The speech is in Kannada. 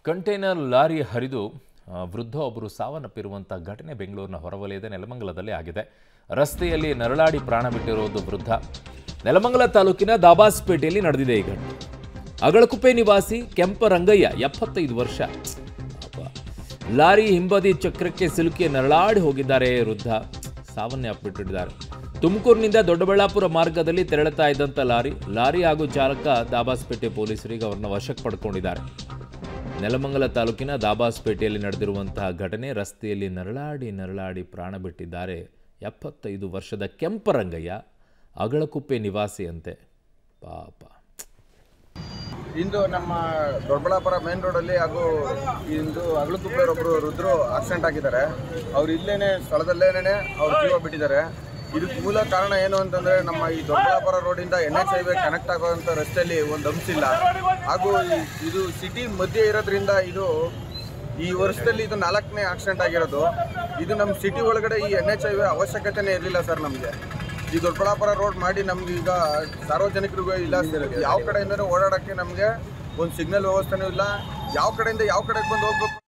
ಕಂಟೈನರ್ ಲಾರಿ ಹರಿದು ಆ, ವೃದ್ಧ ಒಬ್ಬರು ಸಾವನ್ನಪ್ಪಿರುವಂಥ ಘಟನೆ ಬೆಂಗಳೂರಿನ ಹೊರವಲಯದ ನೆಲಮಂಗಲದಲ್ಲಿ ಆಗಿದೆ ರಸ್ತೆಯಲ್ಲಿ ನರಳಾಡಿ ಪ್ರಾಣ ಬಿಟ್ಟಿರೋದು ವೃದ್ಧ ನೆಲಮಂಗಲ ತಾಲೂಕಿನ ದಾಬಾಸ್ಪೇಟೆಯಲ್ಲಿ ನಡೆದಿದೆ ಈ ಘಟನೆ ಅಗಳಕುಪ್ಪೆ ನಿವಾಸಿ ಕೆಂಪರಂಗಯ್ಯ ಎಪ್ಪತ್ತೈದು ವರ್ಷ ಪಾಪ. ಲಾರಿ ಹಿಂಬದಿ ಚಕ್ರಕ್ಕೆ ಸಿಲುಕಿ ನರಳಾಡಿ ಹೋಗಿದ್ದಾರೆ ವೃದ್ಧ ಸಾವನ್ನೇ ಅಪ್ಪಿಟ್ಟಿದ್ದಾರೆ ತುಮಕೂರಿನಿಂದ ದೊಡ್ಡಬಳ್ಳಾಪುರ ಮಾರ್ಗದಲ್ಲಿ ತೆರಳುತ್ತಾ ಇದ್ದಂಥ ಲಾರಿ ಲಾರಿ ಹಾಗೂ ಚಾಲಕ ದಾಬಾಸ್ಪೇಟೆ ಪೊಲೀಸರಿಗೆ ಅವರನ್ನ ವಶಕ್ಕೆ ಪಡ್ಕೊಂಡಿದ್ದಾರೆ ನೆಲಮಂಗಲ ತಾಲೂಕಿನ ದಾಬಾಸ್ಪೇಟೆಯಲ್ಲಿ ನಡೆದಿರುವಂತಹ ಘಟನೆ ರಸ್ತೆಯಲ್ಲಿ ನರಳಾಡಿ ನರಳಾಡಿ ಪ್ರಾಣ ಬಿಟ್ಟಿದ್ದಾರೆ ಎಪ್ಪತ್ತೈದು ವರ್ಷದ ಕೆಂಪರಂಗಯ್ಯ ಅಗಳಕುಪ್ಪೆ ನಿವಾಸಿಯಂತೆ ಪಾಪ ಇಂದು ನಮ್ಮ ದೊಡ್ಡಬಳ್ಳಾಪುರ ಮೇನ್ ರೋಡಲ್ಲಿ ಹಾಗೂ ಇಂದು ಅಗಲುಕುಪ್ಪೆಯರೊಬ್ಬರು ರುದ್ರು ಆಕ್ಸಿಡೆಂಟ್ ಆಗಿದ್ದಾರೆ ಅವ್ರು ಇಲ್ಲೇನೆ ಸ್ಥಳದಲ್ಲೇನೆ ಅವ್ರ ಜೀವ ಬಿಟ್ಟಿದ್ದಾರೆ ಇದಕ್ಕೆ ಮೂಲ ಕಾರಣ ಏನು ಅಂತಂದ್ರೆ ನಮ್ಮ ಈ ದೊಡ್ಡಬಳ್ಳಾಪುರ ರೋಡಿಂದ ಎನ್ ಎಚ್ ಹೈವೇ ಕನೆಕ್ಟ್ ಆಗುವಂಥ ರಸ್ತೆಯಲ್ಲಿ ಒಂದು ಹಂಪ್ಸ್ ಇಲ್ಲ ಹಾಗೂ ಈ- ಇದು ಸಿಟಿ ಮಧ್ಯೆ ಇರೋದ್ರಿಂದ ಇದು ಈ ವರ್ಷದಲ್ಲಿ ಇದು ನಾಲ್ಕನೇ ಆಕ್ಸಿಡೆಂಟ್ ಆಗಿರೋದು ಇದು ನಮ್ಮ ಸಿಟಿ ಒಳಗಡೆ ಈ ಎನ್ ಎಚ್ ಹೈವೇ ಅವಶ್ಯಕತೆನೇ ಇರಲಿಲ್ಲ ಸರ್ ನಮಗೆ ಈ ದೊಡ್ಡಬಳ್ಳಾಪುರ ರೋಡ್ ಮಾಡಿ ನಮ್ಗೆ ಈಗ ಸಾರ್ವಜನಿಕರಿಗೂ ಇಲ್ಲ ಸರ್ ಯಾವ ಕಡೆಯಿಂದನೂ ಓಡಾಡೋಕ್ಕೆ ನಮಗೆ ಒಂದು ಸಿಗ್ನಲ್ ವ್ಯವಸ್ಥೆನೂ ಇಲ್ಲ ಯಾವ ಕಡೆಯಿಂದ ಯಾವ ಕಡೆಗೆ ಬಂದು ಹೋಗ್ಬೇಕು